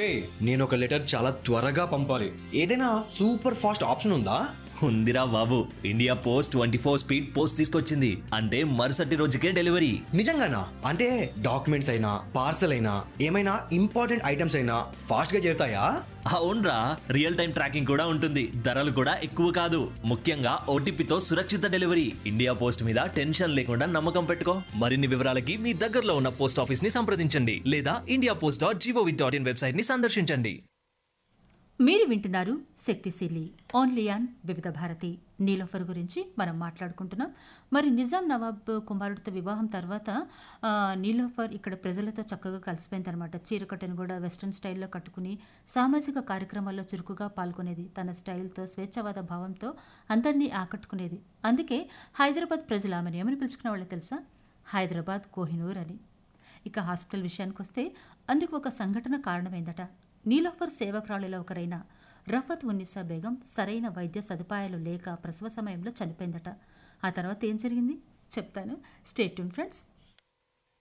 ఒరే నేను ఒక లెటర్ చాలా త్వరగా పంపాలి ఏదైనా సూపర్ ఫాస్ట్ ఆప్షన్ ఉందా ఉందిరా బాబు India post twenty four speed post తీసుకొచ్చింది అంటే మరుసటి రోజుకే డెలివరీ నిజంగానా అంటే డాక్యుమెంట్స్ అయినా పార్సల్ అయినా ఏమైనా ఇంపార్టెంట్ ఐటమ్స్ అయినా ఫాస్ట్ గా చేరుతాయా అవునరా రియల్ టైం ట్రాకింగ్ కూడా ఉంటుంది ధరలు కూడా ఎక్కువ కాదు ముఖ్యంగా ఓటీపీతో సురక్షిత డెలివరీ ఇండియా పోస్ట్ మీద టెన్షన్ లేకుండా నమ్మకం పెట్టుకో మరిన్ని వివరాలకి మీ దగ్గరలో ఉన్న పోస్ట్ ఆఫీస్ ని సంప్రదించండి లేదా India post dot gov dot in website ని సందర్శించండి మీరు వింటున్నారు శక్తిశీలి ఓన్లీ ఆన్ వివిధ భారతి నీలోఫర్ గురించి మనం మాట్లాడుకుంటున్నాం మరి నిజాం నవాబ్ కుమారుడితో వివాహం తర్వాత ఆ, నీలోఫర్ ఇక్కడ ప్రజలతో చక్కగా కలిసిపోయిందనమాట చీరకట్టను కూడా వెస్ట్రన్ స్టైల్లో కట్టుకుని సామాజిక కార్యక్రమాల్లో చురుకుగా పాల్గొనేది తన స్టైల్తో స్వేచ్ఛావాద భావంతో అందరినీ ఆకట్టుకునేది అందుకే హైదరాబాద్ ప్రజలు ఆమెను ఏమని పిలుచుకునే వాళ్ళు తెలుసా హైదరాబాద్ కోహినూర్ అని ఇక హాస్పిటల్ విషయానికి వస్తే అందుకు ఒక సంఘటన కారణమైందట నీలోఫర్ సేవకురాలిలో ఒకరైన రఫత్ ఉన్నిసా బేగం సరైన వైద్య సదుపాయాలు లేక ప్రసవ సమయంలో చనిపోయిందట ఆ తర్వాత ఏం జరిగింది చెప్తాను స్టేట్ ట్యూన్ ఫ్రెండ్స్